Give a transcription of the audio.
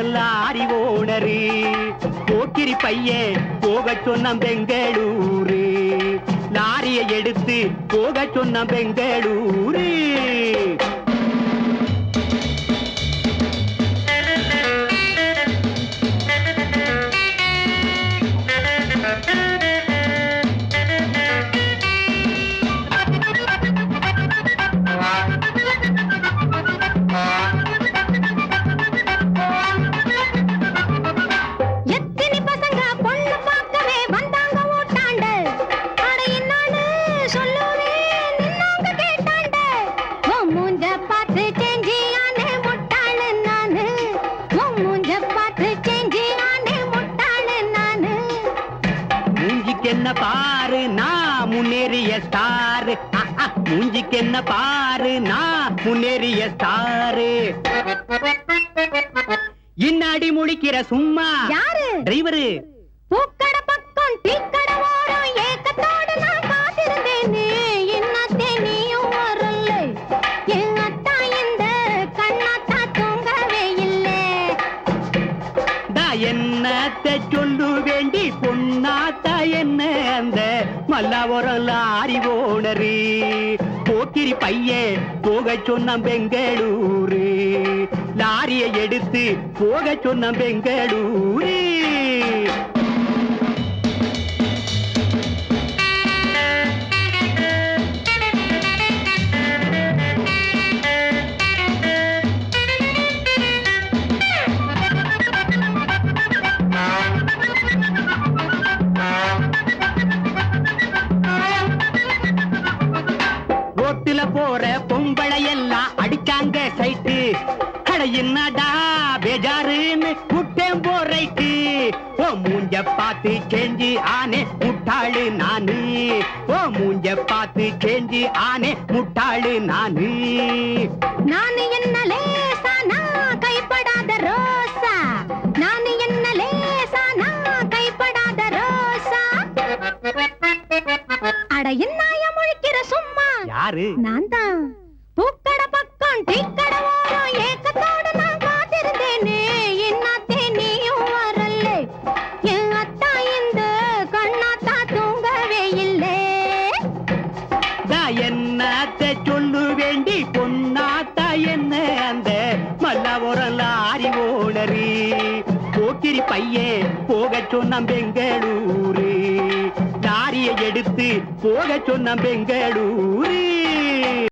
lorry owner போக்கிரி பையன் போக சொன்ன பெங்களூரு லாரியை எடுத்து போக சொன்ன பெங்களூரு எத்தனை பசங்க பொண்ணு பார்க்கவே வந்தாங்க ஓட்டாண்ட அட என்னான்னு சொல்லுவேன் நின்னாங்க கேட்டாண்ட உன் மூஞ்ச பார்த்து சேஞ்சி ஆனே முட்டாளு நானு உன் மூஞ்ச பார்த்து சேஞ்சி ஆனே முட்டாளு நானு மூஞ்சிக்கு என்ன பாரு நான் முன்னேறிய ஸ்டாரு மூஞ்சிக்கு என்ன பாரு நான் முன்னேறிய ஸ்டாரு இன்னாடி முழிக்கிற சும்மா யாரு டிரைவரு பூக்கடை பக்கம் டீக்கடை ஓரம் ஏக்கத்தோடு நான் காத்திருந்தேனே என்னத்தே நீயும் வரல என் அத்தா இந்த கண்ணாத்தா தூங்கவே இல்லை தா என்னத்த சொல்லு வேண்டி பொன்னாத்தா என்ன அந்த மல்லாவரம் லாரி ஓனரு போக்கிரி பையன் போக சொன்ன பெங்களூரு லாரியை எடுத்து போக சொன்ன பெங்களூரு ரோட்டுல போற பொம்பளை எல்லாம் அடிச்சாங்க சைட்டு அட என்னடா பேஜாருன்னு குட்டேன் போரைட்டு ஓ மூஞ்ச பார்த்து சேஞ்சி ஆனே முட்டாளு நானு ஓ மூஞ்ச பார்த்து சேஞ்சி ஆனே முட்டாளு நானு நான் என்ன லேசா நான் கைப்படாத ரோசா நான் என்ன லேசா நான் கைப்படாத ரோசா அட என்னாய முழிக்கிற சும்மா யாரு நான் தான் பூக்கடை பக்கம் டீக்கடை ஓரம் ஏக்கத்தோட நான் காத்திருந்தேனே என்னத்தே நீயும் வரல என் அத்தா இந்த கண்ணாத்தா தூங்கவே இல்லை தா என்னத்த சொல்லு வேண்டி பொன்னாத்தா என்ன அந்த மல்லாபுரம் லாரி ஓனரு போக்கிரி பையன் போக சொன்ன பெங்களூரு லாரியை எடுத்து போக சொன்ன பெங்களூரு